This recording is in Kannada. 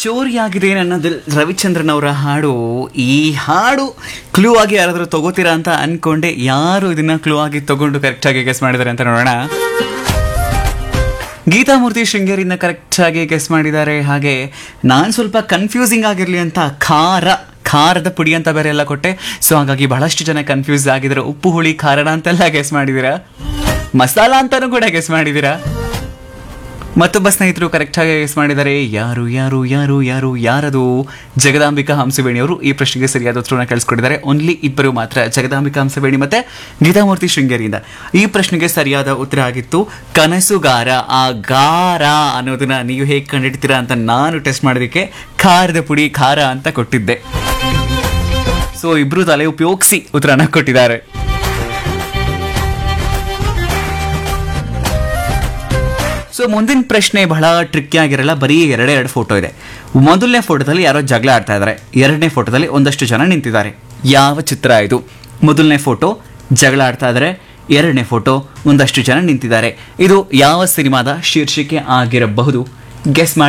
ಚೋರಿಯಾಗಿದೆ ನನ್ನ ದಿಲ್ ರವಿಚಂದ್ರನ್ ಅವರ ಹಾಡು ಈ ಹಾಡು ಕ್ಲೂ ಆಗಿ ಯಾರಾದರೂ ತಗೋತೀರಾ ಅಂತ ಅನ್ಕೊಂಡೆ ಯಾರು ಇದನ್ನ ಕ್ಲೂ ಆಗಿ ತಗೊಂಡು ಕರೆಕ್ಟ್ ಆಗಿ ಗೆಸ್ ಮಾಡಿದ್ದಾರೆ ಅಂತ ನೋಡೋಣ ಗೀತಾಮೂರ್ತಿ ಶೃಂಗೇರಿಯಿಂದ ಕರೆಕ್ಟ್ ಆಗಿ ಗೆಸ್ ಮಾಡಿದ್ದಾರೆ ಹಾಗೆ ನಾನು ಸ್ವಲ್ಪ ಕನ್ಫ್ಯೂಸಿಂಗ್ ಆಗಿರಲಿ ಅಂತ ಖಾರ ಖಾರದ ಪುಡಿ ಅಂತ ಬೇರೆ ಎಲ್ಲ ಕೊಟ್ಟೆ ಸೊ ಹಾಗಾಗಿ ಬಹಳಷ್ಟು ಜನ ಕನ್ಫ್ಯೂಸ್ ಆಗಿದ್ದಾರೆ ಉಪ್ಪು ಹುಳಿ ಖಾರಣ ಅಂತೆಲ್ಲ ಗೆಸ್ ಮಾಡಿದ್ದೀರಾ ಮಸಾಲ ಅಂತಾನೂ ಕೂಡ ಗೆಸ್ ಮಾಡಿದ್ದೀರಾ ಮತ್ತೊಬ್ಬ ಸ್ನೇಹಿತರು ಕರೆಕ್ಟ್ ಆಗಿ ಗೆಸ್ ಮಾಡಿದ್ದಾರೆ ಯಾರು ಯಾರು ಯಾರು ಯಾರು ಯಾರದು ಜಗದಾಂಬಿಕಾ ಹಂಸವೇಣಿ ಅವರು ಈ ಪ್ರಶ್ನೆಗೆ ಸರಿಯಾದ ಉತ್ತರವನ್ನು ಕಳಿಸ್ಕೊಟ್ಟಿದ್ದಾರೆ ಓನ್ಲಿ ಇಬ್ಬರು ಮಾತ್ರ ಜಗದಾಂಬಿಕಾ ಹಂಸವೇಣಿ ಮತ್ತೆ ಗೀತಾಮೂರ್ತಿ ಶೃಂಗೇರಿಯಿಂದ ಈ ಪ್ರಶ್ನೆಗೆ ಸರಿಯಾದ ಉತ್ತರ ಆಗಿತ್ತು ಕನಸುಗಾರ ಆ ಗಾರ ಅನ್ನೋದನ್ನ ನೀವು ಹೇಗೆ ಕಂಡಿಡ್ತೀರಾ ಅಂತ ನಾನು ಟೆಸ್ಟ್ ಮಾಡೋದಕ್ಕೆ ಖಾರದ ಪುಡಿ ಖಾರ ಅಂತ ಕೊಟ್ಟಿದ್ದೆ ಸೊ ಇಬ್ರು ತಲೆ ಉಪಯೋಗಿಸಿ ಉತ್ತರನ ಕೊಟ್ಟಿದ್ದಾರೆ ಸೊ ಮುಂದಿನ ಪ್ರಶ್ನೆ ಬಹಳ ಟ್ರಿಕ್ಕಿ ಆಗಿರಲ್ಲ ಬರೀ ಎರಡೇ ಎರಡು ಫೋಟೋ ಇದೆ ಮೊದಲನೇ ಫೋಟೋದಲ್ಲಿ ಯಾರೋ ಜಗಳ ಆಡ್ತಾ ಇದ್ದಾರೆ ಎರಡನೇ ಫೋಟೋದಲ್ಲಿ ಒಂದಷ್ಟು ಜನ ನಿಂತಿದ್ದಾರೆ ಯಾವ ಚಿತ್ರ ಇದು ಮೊದಲನೇ ಫೋಟೋ ಜಗಳ ಆಡ್ತಾ ಇದ್ದಾರೆ ಎರಡನೇ ಫೋಟೋ ಒಂದಷ್ಟು ಜನ ನಿಂತಿದ್ದಾರೆ ಇದು ಯಾವ ಸಿನಿಮಾದ ಶೀರ್ಷಿಕೆ ಆಗಿರಬಹುದು ಗೆಸ್ ಮಾಡಿ